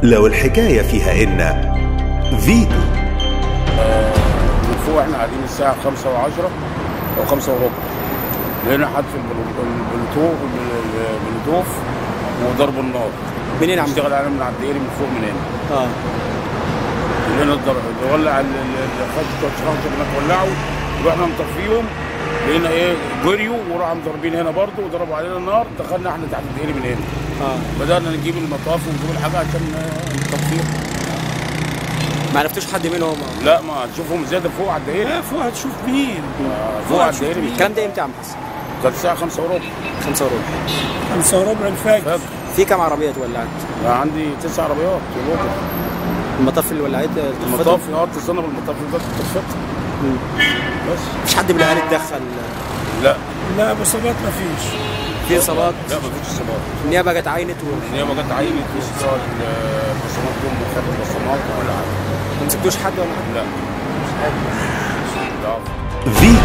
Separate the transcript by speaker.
Speaker 1: لو الحكاية فيها إن فيتو
Speaker 2: من فوق احنا قاعدين الساعة خمسة وعشرة أو خمسة وربع لقينا حد في البلو- البلوتوف البلوتوف وضرب النار
Speaker 3: منين عم
Speaker 2: اشتغل علينا من على الدائري من فوق من هنا
Speaker 3: اه
Speaker 2: لقينا الضرب ولع ال- ال- الخط بتوع الشرطة هناك ولعوا رحنا نطفيهم لقينا ايه جريوا وراحوا مضربين هنا برضه وضربوا علينا النار دخلنا احنا تحت الدائري من هنا
Speaker 3: اه
Speaker 2: بدأنا نجيب المطاف ونجيب الحاجة عشان آه، نطفيهم
Speaker 3: ما عرفتوش حد منهم
Speaker 2: لا ما تشوفهم زيادة فوق على الدائري
Speaker 4: لا فوق هتشوف مين
Speaker 2: آه، فوق على الدائري
Speaker 3: الكلام ده امتى يا عم حسن؟
Speaker 2: كانت الساعة خمسة وربع
Speaker 3: خمسة وربع
Speaker 4: خمسة وربع الفجر
Speaker 2: فجر
Speaker 3: في كم عربية اتولعت؟
Speaker 2: بقى عندي تسع عربيات ولوجه
Speaker 3: المطاف اللي ولعت
Speaker 2: المطاف اه اتصلنا بالمطاف ده اتطفت بس
Speaker 3: مفيش حد من الاهالي اتدخل
Speaker 2: لا
Speaker 4: لا بصبات ما فيش
Speaker 3: في اصابات
Speaker 2: لا ما فيش اصابات
Speaker 3: النيابة جت عينت
Speaker 2: النيابه جت عينت بتوع البصمات دول وخدوا البصمات ولا حاجه
Speaker 3: وما مسكتوش حد ولا حاجة؟
Speaker 2: لا مش حاجه لا
Speaker 1: فيتو